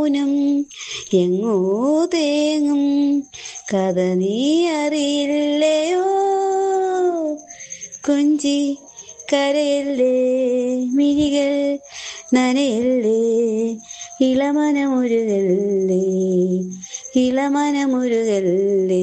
മൗനം എങ്ങോ തേങ്ങും കഥ നീ അറിയില്ലയോ കൊഞ്ചി കരയല്ലേ മിഴികൾ നനയല്ലേ ഇളമനമുരുകല്ലേ ഇളമനമുരുകല്ലേ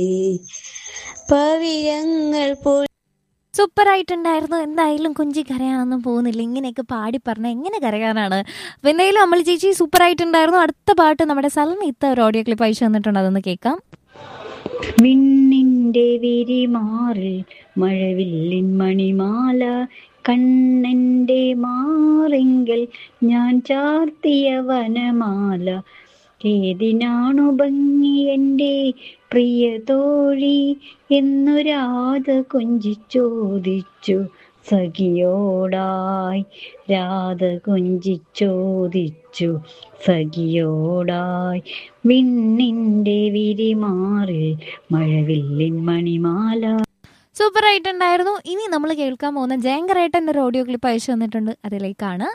പവിഴങ്ങൾ പോ സൂപ്പർ ആയിട്ടുണ്ടായിരുന്നു എന്തായാലും കുഞ്ചി കരയാനൊന്നും പോകുന്നില്ല ഇങ്ങനെയൊക്കെ പാടി പറഞ്ഞ എങ്ങനെ കരയാനാണ് അപ്പൊ എന്തായാലും അമ്മൾ ചേച്ചി സൂപ്പർ ആയിട്ടുണ്ടായിരുന്നു അടുത്ത പാട്ട് നമ്മുടെ സലമിത്ത ഒരു ഓഡിയോ ക്ലിപ്പ് അയച്ചു തന്നിട്ടുണ്ട് അതൊന്ന് കേൾക്കാം വിണ്ണിന്റെ വിരിമാറിൽ മഴവില്ലിൻ മണിമാല കണ്ണന്റെ മാറിങ്കൽ ഞാൻ ചാർത്തിയ വനമാല ഏതിനാണു ഭംഗി എൻ്റെ പ്രിയ തോഴി എന്നു രാധ കൊഞ്ചിച്ചോദിച്ചു സഖിയോടായി രാധ കൊഞ്ചിച്ചോദിച്ചു സഖിയോടായി വിണ്ണിന്റെ വിരിമാറിൽ മഴവില്ലിൻ മണിമാല സൂപ്പർ ആയിട്ടുണ്ടായിരുന്നു ഇനി നമ്മൾ കേൾക്കാൻ പോകുന്ന ജയങ്കരേട്ടൻ്റെ ഒരു ഓഡിയോ ക്ലിപ്പ് അയച്ചു തന്നിട്ടുണ്ട് അതിലേക്കാണ്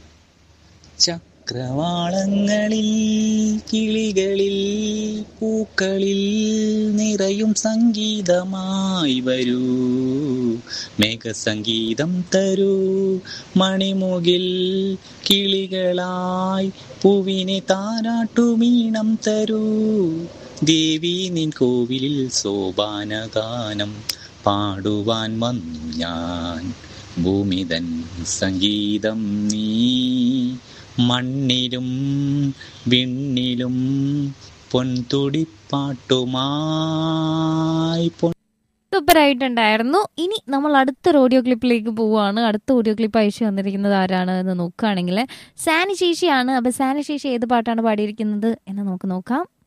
ചക്രവാളങ്ങളിൽ കിളികളിൽ പൂക്കളിൽ നിറയും സംഗീതമായി വരൂ മേഘസംഗീതം തരൂ മണിമുകിൽ കിളികളായി പൂവിനെ താരാട്ടുമീണം തരൂ ദേവി നിൻ കോവിലിൽ സോപാനഗാനം പാടുവാൻ വന്നു ഞാൻ ഭൂമിതൻ സംഗീതം നീ മണ്ണിലും വിണ്ണിലും പൊൻതുടിപ്പാട്ടുമായി പൊൻ സൂപ്പർ ആയിട്ടുണ്ടായിരുന്നു ഇനി നമ്മൾ അടുത്തൊരു ഓഡിയോ ക്ലിപ്പിലേക്ക് പോവുകയാണ് അടുത്ത ഓഡിയോ ക്ലിപ്പ് അയച്ചു വന്നിരിക്കുന്നത് ആരാണ് എന്ന് നോക്കുകയാണെങ്കിൽ സാനി ചേച്ചിയാണ് അപ്പൊ സാനി ചേച്ചി ഏത് പാട്ടാണ് പാടിയിരിക്കുന്നത് എന്ന് നമുക്ക് നോക്കാം